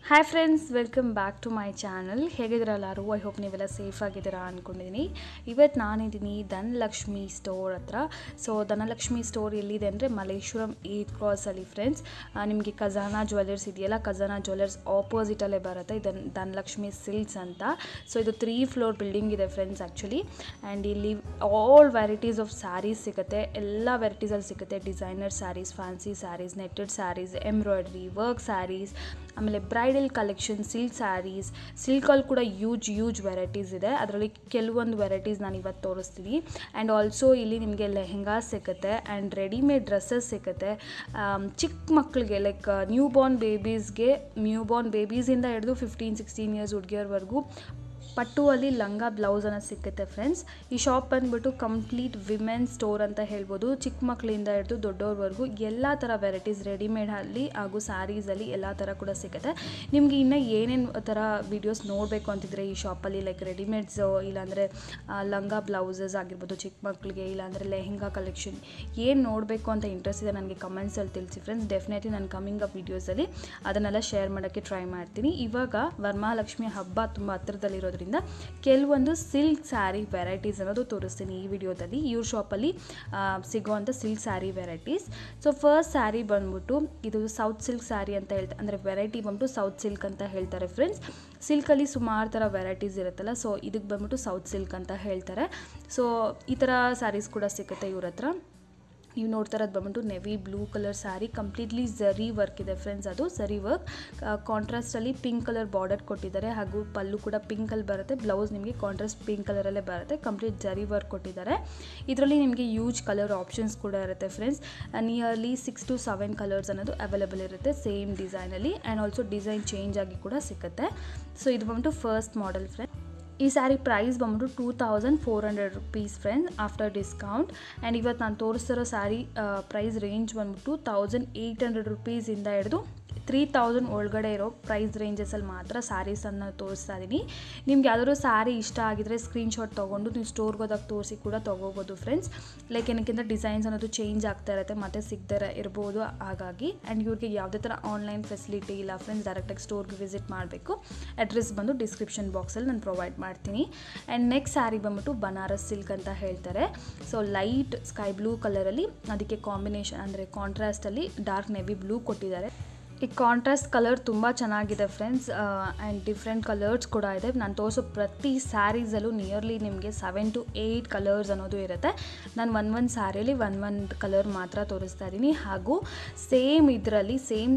hi friends welcome back to my channel ಹೇಗಿದ್ದೀರಾ ಎಲ್ಲರೂ I hope ನೀವೆಲ್ಲ ಸೇಫ್ ಆಗಿದ್ದೀರಾ ಅಂದ್ಕೊಂಡಿದ್ದೀನಿ ಇವತ್ತು ನಾನಿದ್ದೀನಿ ಧನಲಕ್ಷ್ಮಿ ಸ್ಟೋರ್ ಹತ್ರ ಸೊ ಧನಲಕ್ಷ್ಮಿ ಸ್ಟೋರ್ ಎಲ್ಲಿದೆ ಅಂದರೆ ಮಲ್ಲೇಶ್ವರಂ ಏತ್ ಕ್ರಾಸಲ್ಲಿ ಫ್ರೆಂಡ್ಸ್ ನಿಮಗೆ ಖಜಾನಾ ಜ್ಯುವೆಲ್ಲರ್ಸ್ ಇದೆಯಲ್ಲ ಖಜಾನಾ ಜ್ಯುವೆಲ್ಲರ್ಸ್ ಆಪೋಸಿಟಲ್ಲೇ ಬರುತ್ತೆ ಇದು ಧನಲಕ್ಷ್ಮಿ ಸಿಲ್ಕ್ಸ್ ಅಂತ ಸೊ ಇದು ತ್ರೀ ಫ್ಲೋರ್ ಬಿಲ್ಡಿಂಗ್ ಇದೆ ಫ್ರೆಂಡ್ಸ್ ಆ್ಯಕ್ಚುಲಿ ಆ್ಯಂಡ್ ಇಲ್ಲಿ ಆಲ್ ವೆರೈಟೀಸ್ ಆಫ್ ಸ್ಯಾರೀಸ್ ಸಿಗುತ್ತೆ ಎಲ್ಲ ವೆರೈಟೀಸಲ್ಲಿ ಸಿಗುತ್ತೆ designer sarees fancy sarees netted sarees embroidery work sarees ಆಮೇಲೆ ಬ್ರೈಡಲ್ ಕಲೆಕ್ಷನ್ ಸಿಲ್ಕ್ ಸ್ಯಾರೀಸ್ ಸಿಲ್ಕಲ್ಲಿ ಕೂಡ ಯೂಜ್ ಯೂಜ್ ವೆರೈಟೀಸ್ ಇದೆ ಅದರಲ್ಲಿ ಕೆಲವೊಂದು ವೆರೈಟೀಸ್ ನಾನು ಇವತ್ತು ತೋರಿಸ್ತೀನಿ ಆ್ಯಂಡ್ ಆಲ್ಸೋ ಇಲ್ಲಿ ನಿಮಗೆ ಲೆಹೆಂಗಾ ಸಿಗುತ್ತೆ ಆ್ಯಂಡ್ ರೆಡಿಮೇಡ್ ಡ್ರೆಸ್ಸಸ್ ಸಿಗುತ್ತೆ ಆಮ್, ಚಿಕ್ಕ ಮಕ್ಕಳಿಗೆ ಲೈಕ್ ನ್ಯೂ ಬಾರ್ನ್ ಬೇಬೀಸ್ಗೆ ನ್ಯೂ ಬಾರ್ನ್ ಬೇಬೀಸಿಂದ ಹಿಡಿದು ಫಿಫ್ಟೀನ್ ಸಿಕ್ಸ್ಟೀನ್ ಇಯರ್ಸ್ ಹುಡುಗಿಯರ್ವರೆಗೂ ಪಟ್ಟುವಲ್ಲಿ ಲಂಗ ಬ್ಲೌಸ್ ಅನ್ನೋ ಸಿಗುತ್ತೆ ಫ್ರೆಂಡ್ಸ್ ಈ ಶಾಪ್ ಬಂದ್ಬಿಟ್ಟು ಕಂಪ್ಲೀಟ್ ವಿಮೆನ್ ಸ್ಟೋರ್ ಅಂತ ಹೇಳ್ಬೋದು ಚಿಕ್ಕ ಮಕ್ಕಳಿಂದ ಹಿಡಿದು ದೊಡ್ಡವ್ರವರೆಗೂ ಎಲ್ಲ ಥರ ವೆರೈಟೀಸ್ ರೆಡಿಮೇಡಲ್ಲಿ ಹಾಗೂ ಸ್ಯಾರೀಸಲ್ಲಿ ಎಲ್ಲ ಥರ ಕೂಡ ಸಿಗುತ್ತೆ ನಿಮಗೆ ಇನ್ನೂ ಏನೇನು ಥರ ವೀಡಿಯೋಸ್ ನೋಡಬೇಕು ಅಂತಿದ್ರೆ ಈ ಶಾಪಲ್ಲಿ ಲೈಕ್ ರೆಡಿಮೇಡ್ಸು ಇಲ್ಲಾಂದರೆ ಆ, ಲಂಗ ಬ್ಲೌಸಸ್ ಆಗಿರ್ಬೋದು ಚಿಕ್ಕ ಮಕ್ಕಳಿಗೆ ಇಲ್ಲಾಂದರೆ ಲೆಹೆಂಗಾ ಕಲೆಕ್ಷನ್ ಏನು ನೋಡಬೇಕು ಅಂತ ಇಂಟ್ರೆಸ್ಟ್ ಇದೆ ನನಗೆ ಕಮೆಂಟ್ಸಲ್ಲಿ ತಿಳಿಸಿ ಫ್ರೆಂಡ್ಸ್ ಡೆಫಿನೆಟ್ಲಿ ನಾನು ಕಮಿಂಗ್ ಅಪ್ ವೀಡಿಯೋಸಲ್ಲಿ ಅದನ್ನೆಲ್ಲ ಶೇರ್ ಮಾಡೋಕ್ಕೆ ಟ್ರೈ ಮಾಡ್ತೀನಿ ಇವಾಗ ವರಮಹಾಲಕ್ಷ್ಮಿ ಹಬ್ಬ ತುಂಬ ಹತ್ತಿರದಲ್ಲಿರೋದ್ರಿಂದ ಕೆಲವೊಂದು ಸಿಲ್ಕ್ ಸ್ಯಾರಿ ವೆರೈಟೀಸ್ ಅನ್ನೋದು ತೋರಿಸ್ತೀನಿ ಈ ವಿಡಿಯೋದಲ್ಲಿ ಇವ್ರ ಶಾಪಲ್ಲಿ ಸಿಗುವಂಥ silk saree varieties so first saree ಬಂದ್ಬಿಟ್ಟು ಇದು ಸೌತ್ ಸಿಲ್ಕ್ ಸ್ಯಾರಿ ಅಂತ ಹೇಳ್ತಾರೆ ಅಂದರೆ ವೆರೈಟಿ ಬಂದ್ಬಿಟ್ಟು ಸೌತ್ ಸಿಲ್ಕ್ ಅಂತ ಹೇಳ್ತಾರೆ ಫ್ರೆಂಡ್ಸ್ ಸಿಲ್ಕಲ್ಲಿ ಸುಮಾರು ಥರ ವೆರೈಟೀಸ್ ಇರುತ್ತಲ್ಲ ಸೊ ಇದಕ್ಕೆ ಬಂದ್ಬಿಟ್ಟು ಸೌತ್ ಸಿಲ್ಕ್ ಅಂತ ಹೇಳ್ತಾರೆ ಸೊ ಈ ಥರ ಸ್ಯಾರೀಸ್ ಕೂಡ ಸಿಗುತ್ತೆ ಇವ್ರ ಹತ್ರ ನೀವು ನೋಡ್ತಾ ಇರೋದು ಬಂದ್ಬಿಟ್ಟು navy blue colour saree completely zari work ಇದೆ ಫ್ರೆಂಡ್ಸ್ ಅದು ಝರಿ ವರ್ಕ್ ಕಾಂಟ್ರಾಸ್ಟಲ್ಲಿ ಪಿಂಕ್ ಕಲರ್ ಬಾರ್ಡರ್ ಕೊಟ್ಟಿದ್ದಾರೆ ಹಾಗೂ ಪಲ್ಲು ಕೂಡ ಪಿಂಕಲ್ಲಿ ಬರುತ್ತೆ ಬ್ಲೌಸ್ ನಿಮಗೆ ಕಾಂಟ್ರಾಸ್ಟ್ ಪಿಂಕ್ ಕಲರಲ್ಲೇ ಬರುತ್ತೆ ಕಂಪ್ಲೀಟ್ ಜರಿ ವರ್ಕ್ ಕೊಟ್ಟಿದ್ದಾರೆ ಇದರಲ್ಲಿ ನಿಮಗೆ ಯೂಜ್ ಕಲರ್ ಆಪ್ಷನ್ಸ್ ಕೂಡ ಇರುತ್ತೆ friends nearly six to seven colours ಅನ್ನೋದು ಅವೈಲೇಬಲ್ ಇರುತ್ತೆ ಸೇಮ್ ಡಿಸೈನಲ್ಲಿ ಆ್ಯಂಡ್ ಆಲ್ಸೋ ಡಿಸೈನ್ ಚೇಂಜ್ ಆಗಿ ಕೂಡ ಸಿಗುತ್ತೆ ಸೊ ಇದು ಬಂದ್ಬಿಟ್ಟು ಫಸ್ಟ್ ಮಾಡೆಲ್ ಫ್ರೆಂಡ್ ಈ ಸ್ಯಾರಿ ಪ್ರೈಸ್ ಬಂದ್ಬಿಟ್ಟು two thousand four hundred rupees friends after discount and ಇವತ್ತು ನಾನು ತೋರಿಸ್ತಿರೋ ಸ್ಯಾರಿ ಪ್ರೈಸ್ ರೇಂಜ್ ಬಂದ್ಬಿಟ್ಟು ತೌಸಂಡ್ ಏಯ್ಟ್ ಹಂಡ್ರೆಡ್ ರುಪೀಸಿಂದ ಹಿಡಿದು ತ್ರೀ ತೌಸಂಡ್ ಒಳಗಡೆ ಇರೋ ಪ್ರೈಸ್ ರೇಂಜಸಲ್ಲಿ ಮಾತ್ರ ಸ್ಯಾರೀಸನ್ನು ತೋರಿಸ್ತಾ ಇದ್ದೀನಿ ನಿಮ್ಗೆ ಯಾವ್ದಾದ್ರು ಸ್ಯಾರಿ ಇಷ್ಟ ಆಗಿದ್ರೆ ಸ್ಕ್ರೀನ್ಶಾಟ್ ತೊಗೊಂಡು ನೀವು ಸ್ಟೋರ್ಗೆ ಹೋದಾಗ ತೋರಿಸಿ ಕೂಡ ತೊಗೋಬೋದು ಫ್ರೆಂಡ್ಸ್ ಲೈಕ್ ಏನಕ್ಕಿಂತ ಡಿಸೈನ್ಸ್ ಅನ್ನೋದು ಚೇಂಜ್ ಆಗ್ತಾ ಇರುತ್ತೆ ಮತ್ತು ಸಿಗ್ದೇ ಇರ್ಬೋದು ಹಾಗಾಗಿ ಆ್ಯಂಡ್ ಇವ್ರಿಗೆ ಯಾವುದೇ ಥರ ಆನ್ಲೈನ್ ಫೆಸಿಲಿಟಿ ಇಲ್ಲ ಫ್ರೆಂಡ್ಸ್ ಡೈರೆಕ್ಟಾಗಿ ಸ್ಟೋರ್ಗೆ ವಿಸಿಟ್ ಮಾಡಬೇಕು ಅಡ್ರೆಸ್ ಬಂದು ಡಿಸ್ಕ್ರಿಪ್ಷನ್ ಬಾಕ್ಸಲ್ಲಿ ನಾನು ಪ್ರೊವೈಡ್ ಮಾಡ್ತೀನಿ ಆ್ಯಂಡ್ ನೆಕ್ಸ್ಟ್ ಸ್ಯಾರಿ ಬಂದ್ಬಿಟ್ಟು ಬನಾರಸ್ ಸಿಲ್ಕ್ ಅಂತ ಹೇಳ್ತಾರೆ ಸೊ ಲೈಟ್ ಸ್ಕೈ ಬ್ಲೂ ಕಲರಲ್ಲಿ ಅದಕ್ಕೆ ಕಾಂಬಿನೇಷನ್ ಅಂದರೆ ಕಾಂಟ್ರಾಸ್ಟಲ್ಲಿ ಡಾರ್ಕ್ ನೆವಿ ಬ್ಲೂ ಕೊಟ್ಟಿದ್ದಾರೆ ಈ ಕಾಂಟ್ರಾಸ್ಟ್ ಕಲರ್ ತುಂಬ ಚೆನ್ನಾಗಿದೆ ಫ್ರೆಂಡ್ಸ್ ಆ್ಯಂಡ್ ಡಿಫ್ರೆಂಟ್ ಕಲರ್ಸ್ ಕೂಡ ಇದೆ ನಾನು ತೋರಿಸೋ ಪ್ರತಿ ಸ್ಯಾರೀಸಲ್ಲೂ ನಿಯರ್ಲಿ ನಿಮಗೆ ಸೆವೆನ್ ಟು ಏಯ್ಟ್ ಕಲರ್ಸ್ ಅನ್ನೋದು ಇರುತ್ತೆ ನಾನು ಒಂದು ಒಂದು ಸ್ಯಾರಿಯಲ್ಲಿ ಒಂದು ಒಂದು ಕಲರ್ ಮಾತ್ರ ತೋರಿಸ್ತಾ ಇದ್ದೀನಿ ಹಾಗೂ ಸೇಮ್ ಇದರಲ್ಲಿ ಸೇಮ್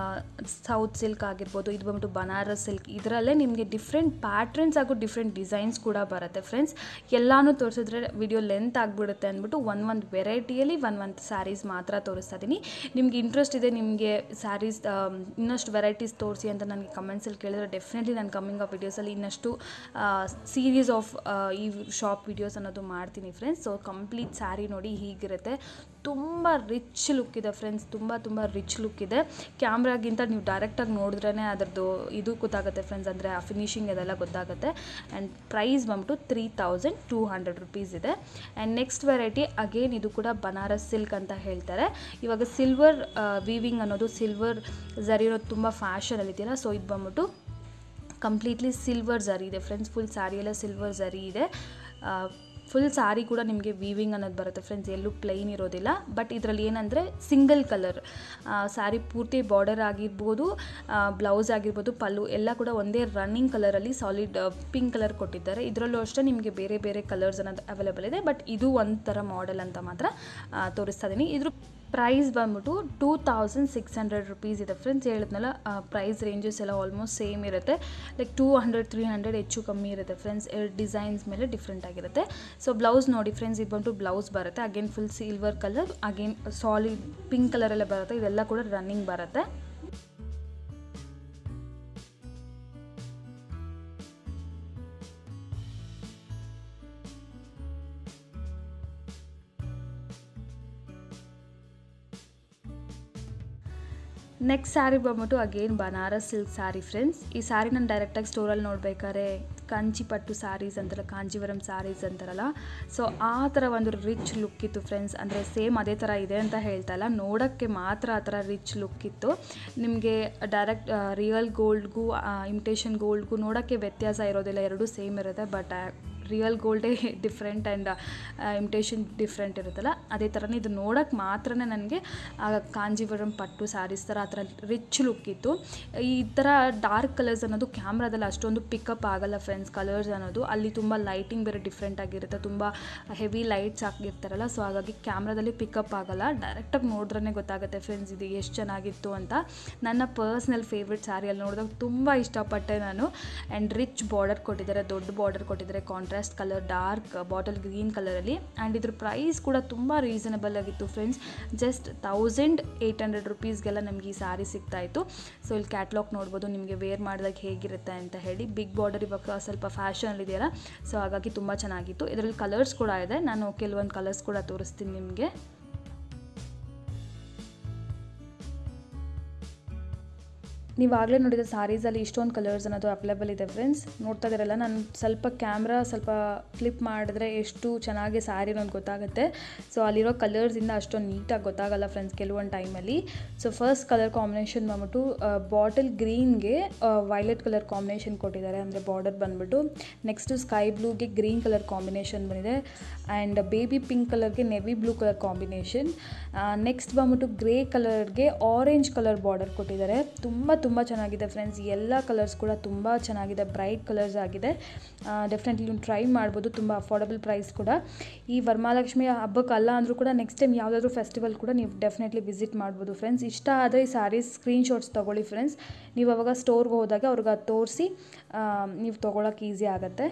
ಸೌತ್ ಸಿಲ್ಕ್ ಆಗಿರ್ಬೋದು ಇದು ಬಂದ್ಬಿಟ್ಟು ಬನಾರಸ್ ಸಿಲ್ಕ್ ಇದರಲ್ಲೇ ನಿಮಗೆ ಡಿಫ್ರೆಂಟ್ ಪ್ಯಾಟ್ರನ್ಸ್ ಹಾಗೂ ಡಿಫ್ರೆಂಟ್ ಡಿಸೈನ್ಸ್ ಕೂಡ ಬರುತ್ತೆ ಫ್ರೆಂಡ್ಸ್ ಎಲ್ಲನೂ ತೋರಿಸಿದ್ರೆ ವಿಡಿಯೋ ಲೆಂತ್ ಆಗಿಬಿಡುತ್ತೆ ಅಂದ್ಬಿಟ್ಟು ಒಂದು ಒಂದು ವೆರೈಟಿಯಲ್ಲಿ ಒಂದು ಒಂದು ಸ್ಯಾರೀಸ್ ಮಾತ್ರ ತೋರಿಸ್ತಾ ಇದ್ದೀನಿ ನಿಮ್ಗೆ ಇಂಟ್ರೆಸ್ಟ್ ಇದೆ ನಿಮಗೆ ಸ್ಯಾರೀಸ್ ಇನ್ನಷ್ಟು ವೆರೈಟೀಸ್ ತೋರಿಸಿ ಅಂತ ನನಗೆ ಕಮೆಂಟ್ಸಲ್ಲಿ ಕೇಳಿದ್ರೆ ಡೆಫಿನೆಟ್ಲಿ ನಾನು ಕಮ್ಮಿಂಗ್ ಆಫ್ ವೀಡಿಯೋಸಲ್ಲಿ ಇನ್ನಷ್ಟು ಸೀರೀಸ್ ಆಫ್ ಈ ಶಾಪ್ ವೀಡಿಯೋಸ್ ಅನ್ನೋದು ಮಾಡ್ತೀನಿ ಫ್ರೆಂಡ್ಸ್ ಸೊ ಕಂಪ್ಲೀಟ್ ಸ್ಯಾರಿ ನೋಡಿ ಹೀಗಿರುತ್ತೆ ತುಂಬ ರಿಚ್ ಲುಕ್ ಇದೆ ಫ್ರೆಂಡ್ಸ್ ತುಂಬ ತುಂಬ ರಿಚ್ ಲುಕ್ ಇದೆ ಕ್ಯಾಮ್ರಾಗಿಂತ ನೀವು ಡೈರೆಕ್ಟಾಗಿ ನೋಡಿದ್ರೇ ಅದರದ್ದು ಇದು ಗೊತ್ತಾಗುತ್ತೆ ಫ್ರೆಂಡ್ಸ್ ಅಂದರೆ ಆ ಫಿನಿಶಿಂಗ್ ಅದೆಲ್ಲ ಗೊತ್ತಾಗುತ್ತೆ ಆ್ಯಂಡ್ ಪ್ರೈಸ್ ಬಂದ್ಬಿಟ್ಟು three thousand two hundred rupees ಇದೆ ಆ್ಯಂಡ್ ನೆಕ್ಸ್ಟ್ ವೆರೈಟಿ ಅಗೇನ್ ಇದು ಕೂಡ ಬನಾರಸ್ ಸಿಲ್ಕ್ ಅಂತ ಹೇಳ್ತಾರೆ ಇವಾಗ ಸಿಲ್ವರ್ ವೀವಿಂಗ್ ಅನ್ನೋದು ಸಿಲ್ವರ್ ಝರಿ ಅನ್ನೋದು ತುಂಬ ಫ್ಯಾಷನಲ್ಲಿದೆಯಲ್ಲ ಸೊ ಇದು ಬಂದ್ಬಿಟ್ಟು ಕಂಪ್ಲೀಟ್ಲಿ ಸಿಲ್ವರ್ ಝರಿ ಇದೆ ಫ್ರೆಂಡ್ಸ್ ಫುಲ್ ಸ್ಯಾರಿಯೆಲ್ಲ ಸಿಲ್ವರ್ ಝರಿ ಇದೆ ಫುಲ್ ಸ್ಯಾರಿ ಕೂಡ ನಿಮಗೆ ವೀವಿಂಗ್ ಅನ್ನೋದು ಬರುತ್ತೆ ಫ್ರೆಂಡ್ಸ್ ಎಲ್ಲೂ ಪ್ಲೈನ್ ಇರೋದಿಲ್ಲ ಬಟ್ ಇದರಲ್ಲಿ ಏನಂದರೆ ಸಿಂಗಲ್ ಕಲರ್ ಸ್ಯಾರಿ ಪೂರ್ತಿ ಬಾರ್ಡರ್ ಆಗಿರ್ಬೋದು ಬ್ಲೌಸ್ ಆಗಿರ್ಬೋದು ಪಲ್ಲು ಎಲ್ಲ ಕೂಡ ಒಂದೇ ರನ್ನಿಂಗ್ ಕಲರಲ್ಲಿ ಸಾಲಿಡ್ ಪಿಂಕ್ ಕಲರ್ ಕೊಟ್ಟಿದ್ದಾರೆ ಇದರಲ್ಲೂ ಅಷ್ಟೇ ನಿಮಗೆ ಬೇರೆ ಬೇರೆ ಕಲರ್ಸ್ ಅನ್ನೋದು ಅವೈಲೇಬಲ್ ಇದೆ ಬಟ್ ಇದು ಒಂಥರ ಮಾಡೆಲ್ ಅಂತ ಮಾತ್ರ ಆ, ತೋರಿಸ್ತಾ ಇದ್ದೀನಿ ಇದ್ರ ಪ್ರೈಸ್ ಬಂದ್ಬಿಟ್ಟು two thousand six hundred rupees ಇದೆ ಫ್ರೆಂಡ್ಸ್ ಹೇಳಿದ್ನಲ್ಲ ಪ್ರೈಸ್ ರೇಂಜಸ್ ಎಲ್ಲ ಆಲ್ಮೋಸ್ಟ್ ಸೇಮ್ ಇರುತ್ತೆ like two hundred three hundred ಹೆಚ್ಚು ಕಮ್ಮಿ ಇರುತ್ತೆ ಫ್ರೆಂಡ್ಸ್ ಎರಡು ಡಿಸೈನ್ಸ್ ಮೇಲೆ ಡಿಫ್ರೆಂಟ್ ಆಗಿರುತ್ತೆ ಸೊ ಬ್ಲೌಸ್ ನೋಡಿ ಫ್ರೆಂಡ್ಸ್ ಇದು ಬಂದು ಬ್ಲೌಸ್ ಬರುತ್ತೆ again full silver colour again solid pink ಕಲರಲ್ಲೇ ಬರುತ್ತೆ ಇದೆಲ್ಲ ಕೂಡ ರನ್ನಿಂಗ್ ಬರುತ್ತೆ ನೆಕ್ಸ್ಟ್ ಸ್ಯಾರಿ ಬಂದ್ಬಿಟ್ಟು again Banaras silk sari friends ಈ ಸ್ಯಾರಿ ನಾನು ಡೈರೆಕ್ಟಾಗಿ ಸ್ಟೋರಲ್ಲಿ ನೋಡ್ಬೇಕಾದ್ರೆ ಕಾಂಚಿ ಪಟ್ಟು ಸ್ಯಾರೀಸ್ ಅಂತಾರಲ್ಲ ಕಾಂಜೀವರಂ ಸ್ಯಾರೀಸ್ ಅಂತಾರಲ್ಲ ಸೊ ಆ ಥರ ಒಂದು ರಿಚ್ ಲುಕ್ ಇತ್ತು ಫ್ರೆಂಡ್ಸ್ ಅಂದರೆ ಸೇಮ್ ಅದೇ ಥರ ಇದೆ ಅಂತ ಹೇಳ್ತಾ ಇಲ್ಲ ನೋಡೋಕ್ಕೆ ಮಾತ್ರ ಆ ಥರ ರಿಚ್ ಲುಕ್ ಇತ್ತು ನಿಮಗೆ ಡೈರೆಕ್ಟ್ ರಿಯಲ್ ಗೋಲ್ಡ್ಗೂ ಇಮಿಟೇಷನ್ ಗೋಲ್ಡ್ಗೂ ನೋಡೋಕ್ಕೆ ವ್ಯತ್ಯಾಸ ಇರೋದಿಲ್ಲ ಎರಡೂ ಸೇಮ್ ಇರುತ್ತೆ ಬಟ್ ರಿಯಲ್ ಗೋಲ್ಡೇ ಡಿಫ್ರೆಂಟ್ ಆ್ಯಂಡ್ ಇಮಿಟೇಷನ್ ಡಿಫ್ರೆಂಟ್ ಇರುತ್ತಲ್ಲ ಅದೇ ಥರನೇ ಇದು ನೋಡೋಕ್ಕೆ ಮಾತ್ರ ನನಗೆ ಕಾಂಜೀವರಂ ಪಟ್ಟು ಸ್ಯಾರೀಸ್ ಥರ ಆ ಥರ ರಿಚ್ ಲುಕ್ ಇತ್ತು ಈ ಥರ ಡಾರ್ಕ್ ಕಲರ್ಸ್ ಅನ್ನೋದು ಕ್ಯಾಮ್ರಾದಲ್ಲಿ ಅಷ್ಟೊಂದು ಪಿಕಪ್ ಆಗಲ್ಲ ಫ್ರೆಂಡ್ಸ್ ಕಲರ್ಸ್ ಅನ್ನೋದು ಅಲ್ಲಿ ತುಂಬ ಲೈಟಿಂಗ್ ಬೇರೆ ಡಿಫ್ರೆಂಟ್ ಆಗಿರುತ್ತೆ ತುಂಬ ಹೆವಿ ಲೈಟ್ಸ್ ಹಾಕಿರ್ತಾರಲ್ಲ ಸೊ ಹಾಗಾಗಿ ಕ್ಯಾಮ್ರಾದಲ್ಲಿ ಪಿಕಪ್ ಆಗಲ್ಲ ಡೈರೆಕ್ಟಾಗಿ ನೋಡಿದ್ರೇ ಗೊತ್ತಾಗುತ್ತೆ ಫ್ರೆಂಡ್ಸ್ ಇದು ಎಷ್ಟು ಚೆನ್ನಾಗಿತ್ತು ಅಂತ ನನ್ನ ಪರ್ಸ್ನಲ್ ಫೇವ್ರೆಟ್ ಸ್ಯಾರಿಯಲ್ಲಿ ನೋಡಿದಾಗ ತುಂಬ ಇಷ್ಟಪಟ್ಟೆ ನಾನು ಆ್ಯಂಡ್ ರಿಚ್ ಬಾರ್ಡರ್ ಕೊಟ್ಟಿದ್ದಾರೆ ದೊಡ್ಡ ಬಾರ್ಡರ್ ಕೊಟ್ಟಿದ್ದಾರೆ contrast colour dark bottle green ಕಲರಲ್ಲಿ ಆ್ಯಂಡ್ ಇದ್ರ ಪ್ರೈಸ್ ಕೂಡ ತುಂಬ ರೀಸನಬಲ್ ಆಗಿತ್ತು friends just thousand eight hundred ರುಪೀಸ್ಗೆಲ್ಲ ನಮಗೆ ಈ ಸ್ಯಾರಿ ಸಿಗ್ತಾ ಇತ್ತು ಸೊ ಇಲ್ಲಿ ಕ್ಯಾಟ್ಲಾಗ್ ನೋಡ್ಬೋದು ನಿಮಗೆ ವೇರ್ ಮಾಡಿದಾಗ ಹೇಗಿರುತ್ತೆ ಅಂತ ಹೇಳಿ ಬಿಗ್ ಬಾರ್ಡರ್ ಇವಾಗ ಸ್ವಲ್ಪ ಫ್ಯಾಷನ್ ಇದೆಯಲ್ಲ ಸೊ ಹಾಗಾಗಿ ತುಂಬ ಚೆನ್ನಾಗಿತ್ತು ಇದರಲ್ಲಿ ಕಲರ್ಸ್ ಕೂಡ ಇದೆ ನಾನು ಕೆಲವೊಂದು ಕಲರ್ಸ್ ಕೂಡ ತೋರಿಸ್ತೀನಿ ನಿಮಗೆ ನೀವಾಗಲೇ ನೋಡಿದ ಸ್ಯಾರೀಸಲ್ಲಿ ಇಷ್ಟೊಂದು ಕಲರ್ಸ್ ಅನ್ನೋದು ಅವೈಲೇಬಲ್ ಇದೆ ಫ್ರೆಂಡ್ಸ್ ನೋಡ್ತಾ ಇದ್ದೀರಲ್ಲ ನಾನು ಸ್ವಲ್ಪ ಕ್ಯಾಮ್ರಾ ಸ್ವಲ್ಪ ಫ್ಲಿಪ್ ಮಾಡಿದ್ರೆ ಎಷ್ಟು ಚೆನ್ನಾಗಿ ಸ್ಯಾರಿ ಅನ್ನೋದು ಗೊತ್ತಾಗುತ್ತೆ ಸೊ ಅಲ್ಲಿರೋ ಕಲರ್ಸಿಂದ ಅಷ್ಟೊಂದು ನೀಟಾಗಿ ಗೊತ್ತಾಗಲ್ಲ ಫ್ರೆಂಡ್ಸ್ ಕೆಲವೊಂದು ಟೈಮಲ್ಲಿ ಸೊ ಫಸ್ಟ್ ಕಲರ್ ಕಾಂಬಿನೇಷನ್ ಬಂದ್ಬಿಟ್ಟು ಬಾಟಲ್ ಗ್ರೀನ್ಗೆ ವೈಲೆಟ್ ಕಲರ್ ಕಾಂಬಿನೇಷನ್ ಕೊಟ್ಟಿದ್ದಾರೆ ಅಂದರೆ ಬಾರ್ಡರ್ ಬಂದ್ಬಿಟ್ಟು ನೆಕ್ಸ್ಟು ಸ್ಕೈ ಬ್ಲೂಗೆ ಗ್ರೀನ್ ಕಲರ್ ಕಾಂಬಿನೇಷನ್ ಬಂದಿದೆ ಆ್ಯಂಡ್ ಬೇಬಿ ಪಿಂಕ್ ಕಲರ್ಗೆ navy blue colour combination next ಬಂದ್ಬಿಟ್ಟು ಗ್ರೇ ಕಲರ್ಗೆ ಆರೆಂಜ್ ಕಲರ್ ಬಾರ್ಡರ್ ಕೊಟ್ಟಿದ್ದಾರೆ ತುಂಬ ತುಂಬ ಚೆನ್ನಾಗಿದೆ ಫ್ರೆಂಡ್ಸ್ ಎಲ್ಲ ಕಲರ್ಸ್ ಕೂಡ ತುಂಬ ಚೆನ್ನಾಗಿದೆ ಬ್ರೈಟ್ ಕಲರ್ಸ್ ಆಗಿದೆ ಡೆಫಿನೆಟ್ಲಿ ನೀವು ಟ್ರೈ ಮಾಡ್ಬೋದು ತುಂಬ ಅಫೋರ್ಡಬಲ್ ಪ್ರೈಸ್ ಕೂಡ ಈ ವರಮಹಾಲಕ್ಷ್ಮಿ ಹಬ್ಬಕ್ಕೆ ಅಲ್ಲ ಅಂದರೂ ಕೂಡ ನೆಕ್ಸ್ಟ್ ಟೈಮ್ ಯಾವುದಾದ್ರೂ ಫೆಸ್ಟಿವಲ್ ಕೂಡ ನೀವು ಡೆಫಿನೆಟ್ಲಿ ವಿಸಿಟ್ ಮಾಡ್ಬೋದು ಫ್ರೆಂಡ್ಸ್ ಇಷ್ಟ ಆದರೆ ಈ ಸ್ಯಾರೀಸ್ ಸ್ಕ್ರೀನ್ಶಾಟ್ಸ್ ತೊಗೊಳ್ಳಿ ಫ್ರೆಂಡ್ಸ್ ನೀವು ಅವಾಗ ಸ್ಟೋರ್ಗೆ ಹೋದಾಗ ಅವ್ರಿಗೆ ಅದು ತೋರಿಸಿ ನೀವು ತೊಗೊಳಕ್ಕೆ ಈಸಿ ಆಗುತ್ತೆ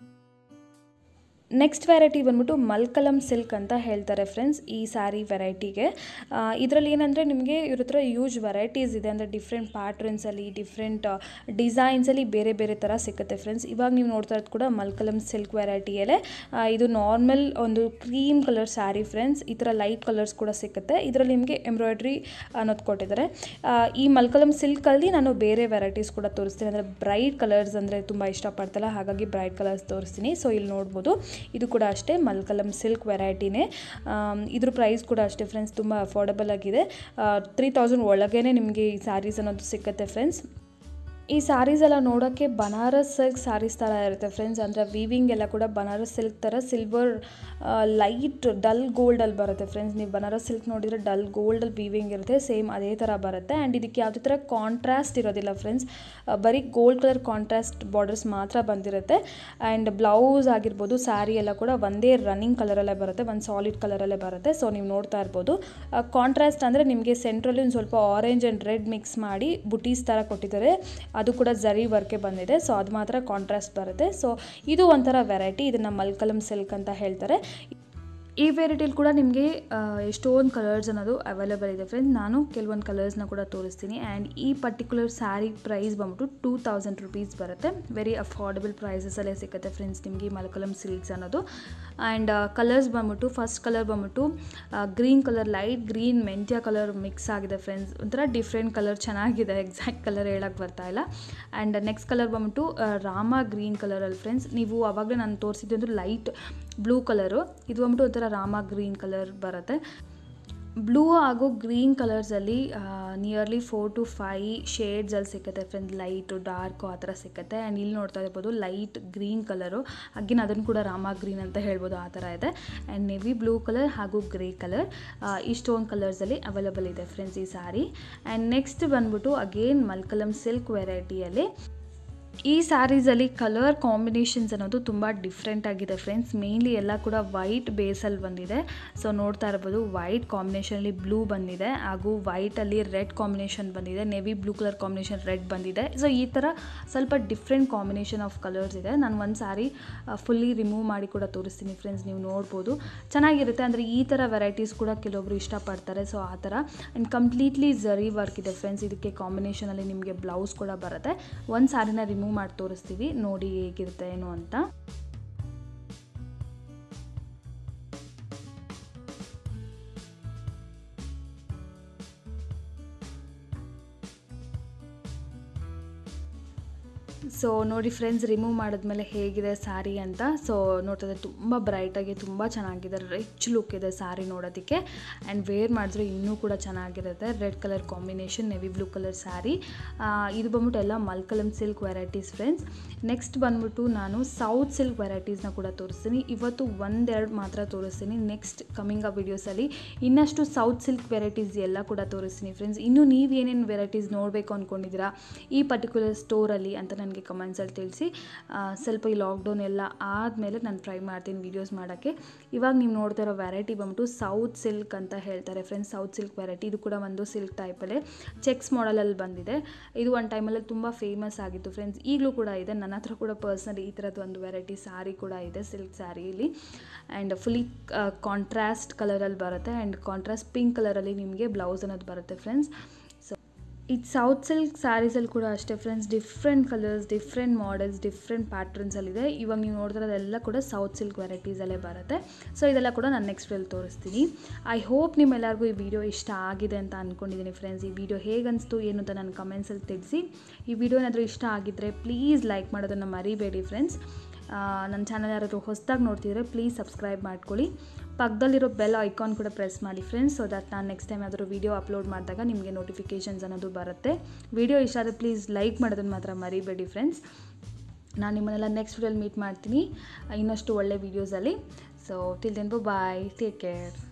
ನೆಕ್ಸ್ಟ್ ವೆರೈಟಿ ಬಂದ್ಬಿಟ್ಟು ಮಲ್ಕಲಂ ಸಿಲ್ಕ್ ಅಂತ ಹೇಳ್ತಾರೆ ಫ್ರೆಂಡ್ಸ್ ಈ ಸ್ಯಾರಿ ವೆರೈಟಿಗೆ ಇದರಲ್ಲಿ ಏನಂದರೆ ನಿಮಗೆ ಇವ್ರ ಹತ್ರ ಯೂಜ್ ವೆರೈಟೀಸ್ ಇದೆ ಅಂದರೆ ಡಿಫ್ರೆಂಟ್ ಪ್ಯಾಟ್ರನ್ಸಲ್ಲಿ ಡಿಫ್ರೆಂಟ್ ಡಿಸೈನ್ಸಲ್ಲಿ ಬೇರೆ ಬೇರೆ ಥರ ಸಿಗುತ್ತೆ ಫ್ರೆಂಡ್ಸ್ ಇವಾಗ ನೀವು ನೋಡ್ತಾ ಇರೋದು ಕೂಡ ಮಲ್ಕಲಂ ಸಿಲ್ಕ್ ವೆರೈಟಿಯಲ್ಲೇ ಇದು ನಾರ್ಮಲ್ ಒಂದು ಕ್ರೀಮ್ ಕಲರ್ ಸ್ಯಾರಿ ಫ್ರೆಂಡ್ಸ್ ಈ ಥರ ಲೈಟ್ ಕಲರ್ಸ್ ಕೂಡ ಸಿಗುತ್ತೆ ಇದರಲ್ಲಿ ನಿಮಗೆ ಎಂಬ್ರಾಯ್ಡ್ರಿ ಅನ್ನೋದು ಕೊಟ್ಟಿದ್ದಾರೆ ಈ ಮಲ್ಕಲಂ ಸಿಲ್ಕಲ್ಲಿ ನಾನು ಬೇರೆ ವೆರೈಟೀಸ್ ಕೂಡ ತೋರಿಸ್ತೀನಿ ಅಂದರೆ ಬ್ರೈಟ್ ಕಲರ್ಸ್ ಅಂದರೆ ತುಂಬ ಇಷ್ಟಪಡ್ತಲ್ಲ ಹಾಗಾಗಿ ಬ್ರೈಟ್ ಕಲರ್ಸ್ ತೋರಿಸ್ತೀನಿ ಸೊ ಇಲ್ಲಿ ನೋಡ್ಬೋದು ಇದು ಕೂಡ ಅಷ್ಟೇ ಮಲ್ಕಲಂ ಸಿಲ್ಕ್ ವೆರೈಟಿನೇ ಇದ್ರ ಪ್ರೈಸ್ ಕೂಡ ಅಷ್ಟೇ ಫ್ರೆಂಡ್ಸ್ ತುಂಬ ಅಫೋರ್ಡಬಲ್ ಆಗಿದೆ ತ್ರೀ ತೌಸಂಡ್ ಒಳಗೇ ನಿಮಗೆ ಈ ಸ್ಯಾರೀಸ್ ಅನ್ನೋದು ಸಿಕ್ಕತ್ತೆ ಫ್ರೆಂಡ್ಸ್ ಈ ಸ್ಯಾರೀಸ್ ಎಲ್ಲ ನೋಡೋಕ್ಕೆ ಬನಾರಸ್ ಸಿಲ್ಕ್ ಸ್ಯಾರೀಸ್ ಥರ ಇರುತ್ತೆ ಫ್ರೆಂಡ್ಸ್ ಅಂದರೆ ವೀವಿಂಗ್ ಎಲ್ಲ ಕೂಡ ಬನಾರಸ್ ಸಿಲ್ಕ್ ಥರ ಸಿಲ್ವರ್ ಲೈಟ್ ಡಲ್ ಗೋಲ್ಡಲ್ಲಿ ಬರುತ್ತೆ ಫ್ರೆಂಡ್ಸ್ ನೀವು ಬನಾರಸ್ ಸಿಲ್ಕ್ ನೋಡಿದರೆ ಡಲ್ ಗೋಲ್ಡಲ್ಲಿ ವೀವಿಂಗ್ ಇರುತ್ತೆ ಸೇಮ್ ಅದೇ ಥರ ಬರುತ್ತೆ ಆ್ಯಂಡ್ ಇದಕ್ಕೆ ಯಾವುದೇ ಥರ ಕಾಂಟ್ರಾಸ್ಟ್ ಇರೋದಿಲ್ಲ ಫ್ರೆಂಡ್ಸ್ ಬರೀ ಗೋಲ್ಡ್ ಕಲರ್ ಕಾಂಟ್ರಾಸ್ಟ್ ಬಾರ್ಡರ್ಸ್ ಮಾತ್ರ ಬಂದಿರುತ್ತೆ ಆ್ಯಂಡ್ ಬ್ಲೌಸ್ ಆಗಿರ್ಬೋದು ಸ್ಯಾರಿ ಎಲ್ಲ ಕೂಡ ಒಂದೇ ರನ್ನಿಂಗ್ ಕಲರಲ್ಲೇ ಬರುತ್ತೆ ಒಂದು ಸಾಲಿಡ್ ಕಲರಲ್ಲೇ ಬರುತ್ತೆ ಸೊ ನೀವು ನೋಡ್ತಾ ಇರ್ಬೋದು ಕಾಂಟ್ರಾಸ್ಟ್ ಅಂದರೆ ನಿಮಗೆ ಸೆಂಟ್ರಲ್ಲಿ ಒಂದು ಸ್ವಲ್ಪ ಆರೆಂಜ್ ಆ್ಯಂಡ್ ರೆಡ್ ಮಿಕ್ಸ್ ಮಾಡಿ ಬುಟೀಸ್ ಥರ ಕೊಟ್ಟಿದ್ದಾರೆ ಅದು ಕೂಡ ಜರಿ ವರ್ಕೆ ಬಂದಿದೆ ಸೊ ಅದು ಮಾತ್ರ ಕಾಂಟ್ರಾಸ್ಟ್ ಬರುತ್ತೆ ಸೊ ಇದು ಒಂಥರ ವೆರೈಟಿ ಇದನ್ನು ಮಲ್ಕಲಂ ಸಿಲ್ಕ್ ಅಂತ ಹೇಳ್ತಾರೆ ಈ ವೆರೈಟಿಲಿ ಕೂಡ ನಿಮಗೆ ಎಷ್ಟೊಂದು ಕಲರ್ಸ್ ಅನ್ನೋದು ಅವೈಲೇಬಲ್ ಇದೆ ಫ್ರೆಂಡ್ಸ್ ನಾನು ಕೆಲವೊಂದು ಕಲರ್ಸ್ನ ಕೂಡ ತೋರಿಸ್ತೀನಿ ಆ್ಯಂಡ್ ಈ ಪರ್ಟಿಕ್ಯುಲರ್ ಸ್ಯಾರಿ ಪ್ರೈಸ್ ಬಂದ್ಬಿಟ್ಟು ಟೂ ತೌಸಂಡ್ ರುಪೀಸ್ ಬರುತ್ತೆ ವೆರಿ ಅಫೋರ್ಡಬಲ್ ಪ್ರೈಸಸಲ್ಲೇ ಸಿಗುತ್ತೆ ಫ್ರೆಂಡ್ಸ್ ನಿಮಗೆ ಮಲ್ಕಲಂ ಸಿಲ್ಕ್ಸ್ ಅನ್ನೋದು ಆ್ಯಂಡ್ ಕಲರ್ಸ್ ಬಂದ್ಬಿಟ್ಟು ಫಸ್ಟ್ ಕಲರ್ ಬಂದ್ಬಿಟ್ಟು ಗ್ರೀನ್ ಕಲರ್ ಲೈಟ್ ಗ್ರೀನ್ ಮೆಂತ್ಯ ಕಲರ್ ಮಿಕ್ಸ್ ಆಗಿದೆ ಫ್ರೆಂಡ್ಸ್ ಒಂಥರ ಡಿಫ್ರೆಂಟ್ ಕಲರ್ ಚೆನ್ನಾಗಿದೆ ಎಕ್ಸಾಕ್ಟ್ ಕಲರ್ ಹೇಳಕ್ಕೆ ಬರ್ತಾ ಇಲ್ಲ ಆ್ಯಂಡ್ ನೆಕ್ಸ್ಟ್ ಕಲರ್ ಬಂದ್ಬಿಟ್ಟು ರಾಮ ಗ್ರೀನ್ ಕಲರಲ್ಲಿ ಫ್ರೆಂಡ್ಸ್ ನೀವು ಆವಾಗಲೇ ನಾನು ತೋರಿಸಿದ್ದು ಲೈಟ್ ಬ್ಲೂ ಕಲರು ಇದು ಬಂದ್ಬಿಟ್ಟು ಒಂಥರ ರಾಮ ಗ್ರೀನ್ ಕಲರ್ ಬರುತ್ತೆ ಬ್ಲೂ ಹಾಗೂ ಗ್ರೀನ್ ಕಲರ್ಸಲ್ಲಿ ನಿಯರ್ಲಿ ಫೋರ್ ಟು ಫೈ ಶೇಡ್ಸಲ್ಲಿ ಸಿಗುತ್ತೆ ಫ್ರೆಂಡ್ಸ್ ಲೈಟು ಡಾರ್ಕು ಆ ಥರ ಸಿಗುತ್ತೆ ಆ್ಯಂಡ್ ಇಲ್ಲಿ ನೋಡ್ತಾ ಇರ್ಬೋದು ಲೈಟ್ ಗ್ರೀನ್ ಕಲರು ಅಗೇನ್ ಅದನ್ನು ಕೂಡ ರಾಮ ಗ್ರೀನ್ ಅಂತ ಹೇಳ್ಬೋದು ಆ ಥರ ಇದೆ ಆ್ಯಂಡ್ ನೆವಿ ಬ್ಲೂ ಕಲರ್ ಹಾಗೂ ಗ್ರೇ ಕಲರ್ ಇಷ್ಟೊಂದು ಕಲರ್ಸಲ್ಲಿ ಅವೈಲಬಲ್ ಇದೆ ಫ್ರೆಂಡ್ಸ್ ಈ ಸ್ಯಾರಿ ಆ್ಯಂಡ್ ನೆಕ್ಸ್ಟ್ ಬಂದ್ಬಿಟ್ಟು ಅಗೇನ್ ಮಲ್ಕಲಂ ಸಿಲ್ಕ್ ವೆರೈಟಿಯಲ್ಲಿ ಈ ಸ್ಯಾರೀಸಲ್ಲಿ ಕಲರ್ ಕಾಂಬಿನೇಷನ್ಸ್ ಅನ್ನೋದು ತುಂಬ ಡಿಫ್ರೆಂಟ್ ಆಗಿದೆ ಫ್ರೆಂಡ್ಸ್ ಮೇನ್ಲಿ ಎಲ್ಲ ಕೂಡ ವೈಟ್ ಬೇಸಲ್ಲಿ ಬಂದಿದೆ ಸೊ ನೋಡ್ತಾ ಇರ್ಬೋದು ವೈಟ್ ಕಾಂಬಿನೇಷನಲ್ಲಿ ಬ್ಲೂ ಬಂದಿದೆ ಹಾಗೂ ವೈಟಲ್ಲಿ ರೆಡ್ ಕಾಂಬಿನೇಷನ್ ಬಂದಿದೆ navy blue colour combination red ಬಂದಿದೆ ಸೊ ಈ ಥರ ಸ್ವಲ್ಪ ಡಿಫ್ರೆಂಟ್ ಕಾಂಬಿನೇಷನ್ ಆಫ್ ಕಲರ್ಸ್ ಇದೆ ನಾನು ಒಂದು ಸ್ಯಾರಿ ಫುಲ್ಲಿ ರಿಮೂವ್ ಮಾಡಿ ಕೂಡ ತೋರಿಸ್ತೀನಿ ಫ್ರೆಂಡ್ಸ್ ನೀವು ನೋಡ್ಬೋದು ಚೆನ್ನಾಗಿರುತ್ತೆ ಅಂದರೆ ಈ ಥರ ವೆರೈಟೀಸ್ ಕೂಡ ಕೆಲವೊಬ್ರು ಇಷ್ಟಪಡ್ತಾರೆ ಸೊ ಆ ಥರ ಆ್ಯಂಡ್ ಕಂಪ್ಲೀಟ್ಲಿ ಝರಿ ವರ್ಕ್ ಇದೆ ಫ್ರೆಂಡ್ಸ್ ಇದಕ್ಕೆ ಕಾಂಬಿನೇಷನಲ್ಲಿ ನಿಮಗೆ ಬ್ಲೌಸ್ ಕೂಡ ಬರುತ್ತೆ ಒಂದು ಸ್ಯಾರಿನ ರಿಮೂವ್ ಮಾಡಿ ತೋರಿಸ್ತೀವಿ ನೋಡಿ ಹೇಗಿರುತ್ತೆ ಏನು ಅಂತ ಸೊ ನೋಡಿ ಫ್ರೆಂಡ್ಸ್ ರಿಮೂವ್ ಮಾಡಿದ್ಮೇಲೆ ಹೇಗಿದೆ ಸ್ಯಾರಿ ಅಂತ ಸೊ ನೋಡ್ತಿದ್ರೆ ತುಂಬ ಬ್ರೈಟಾಗಿ ತುಂಬ ಚೆನ್ನಾಗಿದೆ ರಿಚ್ ಲುಕ್ ಇದೆ ಸ್ಯಾರಿ ನೋಡೋದಕ್ಕೆ ಆ್ಯಂಡ್ ವೇರ್ ಮಾಡಿದ್ರೆ ಇನ್ನೂ ಕೂಡ ಚೆನ್ನಾಗಿರುತ್ತೆ red colour combination navy blue colour sari ಇದು ಬಂದ್ಬಿಟ್ಟು ಎಲ್ಲ ಮಲ್ಕಲಮ್ ಸಿಲ್ಕ್ ವೆರೈಟೀಸ್ ಫ್ರೆಂಡ್ಸ್ ನೆಕ್ಸ್ಟ್ ಬಂದ್ಬಿಟ್ಟು ನಾನು ಸೌತ್ ಸಿಲ್ಕ್ ವೆರೈಟೀಸ್ನ ಕೂಡ ತೋರಿಸ್ತೀನಿ ಇವತ್ತು ಒಂದೆರಡು ಮಾತ್ರ ತೋರಿಸ್ತೀನಿ ನೆಕ್ಸ್ಟ್ ಕಮಿಂಗ್ ಆ ವಿಡಿಯೋಸಲ್ಲಿ ಇನ್ನಷ್ಟು ಸೌತ್ ಸಿಲ್ಕ್ ವೆರೈಟೀಸ್ ಎಲ್ಲ ಕೂಡ ತೋರಿಸ್ತೀನಿ ಫ್ರೆಂಡ್ಸ್ ಇನ್ನೂ ನೀವು ಏನೇನು ವೆರೈಟೀಸ್ ನೋಡಬೇಕು ಅಂದ್ಕೊಂಡಿದ್ದೀರಾ ಈ ಪರ್ಟಿಕ್ಯುಲರ್ ಸ್ಟೋರಲ್ಲಿ ಅಂತ ನನಗೆ ಕಮೆಂಟ್ಸಲ್ಲಿ ತಿಳಿಸಿ ಆ, ಸ್ವಲ್ಪ ಈ ಲಾಕ್ಡೌನ್ ಎಲ್ಲ ಆದಮೇಲೆ ನಾನು ಟ್ರೈ ಮಾಡ್ತೀನಿ ವೀಡಿಯೋಸ್ ಮಾಡೋಕ್ಕೆ ಇವಾಗ ನೀವು ನೋಡ್ತಾ ಇರೋ ವೆರೈಟಿ ಬಂದ್ಬಿಟ್ಟು ಸೌತ್ ಸಿಲ್ಕ್ ಅಂತ ಹೇಳ್ತಾರೆ ಫ್ರೆಂಡ್ಸ್ ಸೌತ್ ಸಿಲ್ಕ್ ವೆರೈಟಿ ಇದು ಕೂಡ ಒಂದು ಸಿಲ್ಕ್ ಟೈಪಲ್ಲೇ ಚೆಕ್ಸ್ ಮಾಡಲಲ್ಲಿ ಬಂದಿದೆ ಇದು ಒಂದು ಟೈಮಲ್ಲಿ ತುಂಬ ಫೇಮಸ್ ಆಗಿತ್ತು ಫ್ರೆಂಡ್ಸ್ ಈಗಲೂ ಕೂಡ ಇದೆ ನನ್ನ ಹತ್ರ ಕೂಡ ಪರ್ಸ್ನಲಿ ಈ ಥರದ್ದು ಒಂದು ವೆರೈಟಿ ಸ್ಯಾರಿ ಕೂಡ ಇದೆ ಸಿಲ್ಕ್ ಸ್ಯಾರಿಲಿ ಆ್ಯಂಡ್ ಫುಲ್ಲಿ ಕಾಂಟ್ರಾಸ್ಟ್ ಕಲರಲ್ಲಿ ಬರುತ್ತೆ ಆ್ಯಂಡ್ ಕಾಂಟ್ರಾಸ್ಟ್ ಪಿಂಕ್ ಕಲರಲ್ಲಿ ನಿಮಗೆ ಬ್ಲೌಸ್ ಅನ್ನೋದು ಬರುತ್ತೆ ಫ್ರೆಂಡ್ಸ್ ಸೊ ಇದು ಸೌತ್ ಸಿಲ್ಕ್ ಸ್ಯಾರೀಸಲ್ಲಿ ಕೂಡ ಅಷ್ಟೇ friends different colours different models different ಪ್ಯಾಟ್ರನ್ಸಲ್ಲಿದೆ ಇವಾಗ ನೀವು ನೋಡ್ತಿರೋದೆಲ್ಲ ಕೂಡ ಸೌತ್ ಸಿಲ್ಕ್ ವೆರೈಟೀಸಲ್ಲೇ ಬರುತ್ತೆ ಸೊ ಇದೆಲ್ಲ ಕೂಡ ನಾನು ನೆಕ್ಸ್ಟ್ ವಿಲ್ ತೋರಿಸ್ತೀನಿ ಐ ಹೋಪ್ ನಿಮ್ಮೆಲ್ಲರಿಗೂ ಈ ವಿಡಿಯೋ ಇಷ್ಟ ಆಗಿದೆ ಅಂತ ಅಂದ್ಕೊಂಡಿದ್ದೀನಿ ಫ್ರೆಂಡ್ಸ್ ಈ ವಿಡಿಯೋ ಹೇಗೆ ಅನಿಸ್ತು ಏನು ಅಂತ ನನ್ನ ಕಮೆಂಟ್ಸಲ್ಲಿ ತಿಳಿಸಿ ಈ ವಿಡಿಯೋ ಏನಾದರೂ ಇಷ್ಟ ಆಗಿದ್ದರೆ ಪ್ಲೀಸ್ ಲೈಕ್ ಮಾಡೋದನ್ನು ಮರಿಬೇಡಿ ಫ್ರೆಂಡ್ಸ್ ನನ್ನ ಚಾನಲ್ ಯಾರಾದರೂ ಹೊಸದಾಗಿ ನೋಡ್ತಿದ್ರೆ ಪ್ಲೀಸ್ ಸಬ್ಸ್ಕ್ರೈಬ್ ಮಾಡ್ಕೊಳ್ಳಿ ಪಕ್ಕದಲ್ಲಿರೋ ಬೆಲ್ ಐಕಾನ್ ಕೂಡ ಪ್ರೆಸ್ ಮಾಡಿ ಫ್ರೆಂಡ್ಸ್ ಸೊ ದಟ್ ನಾನು ನೆಕ್ಸ್ಟ್ ಟೈಮ್ ಯಾವ್ದಾದ್ರು ವೀಡಿಯೋ ಅಪ್ಲೋಡ್ ಮಾಡಿದಾಗ ನಿಮಗೆ ನೋಟಿಫಿಕೇಷನ್ಸ್ ಅನ್ನೋದು ಬರುತ್ತೆ ವಿಡಿಯೋ ಇಷ್ಟ ಆದರೆ ಪ್ಲೀಸ್ ಲೈಕ್ ಮಾಡೋದನ್ನು ಮಾತ್ರ ಮರಿಬೇಡಿ ಫ್ರೆಂಡ್ಸ್ ನಾನು ನಿಮ್ಮನ್ನೆಲ್ಲ ನೆಕ್ಸ್ಟ್ ವಿಡಿಯೋಲಿ ಮೀಟ್ ಮಾಡ್ತೀನಿ ಇನ್ನಷ್ಟು ಒಳ್ಳೆ ವೀಡಿಯೋಸಲ್ಲಿ so till then bye take care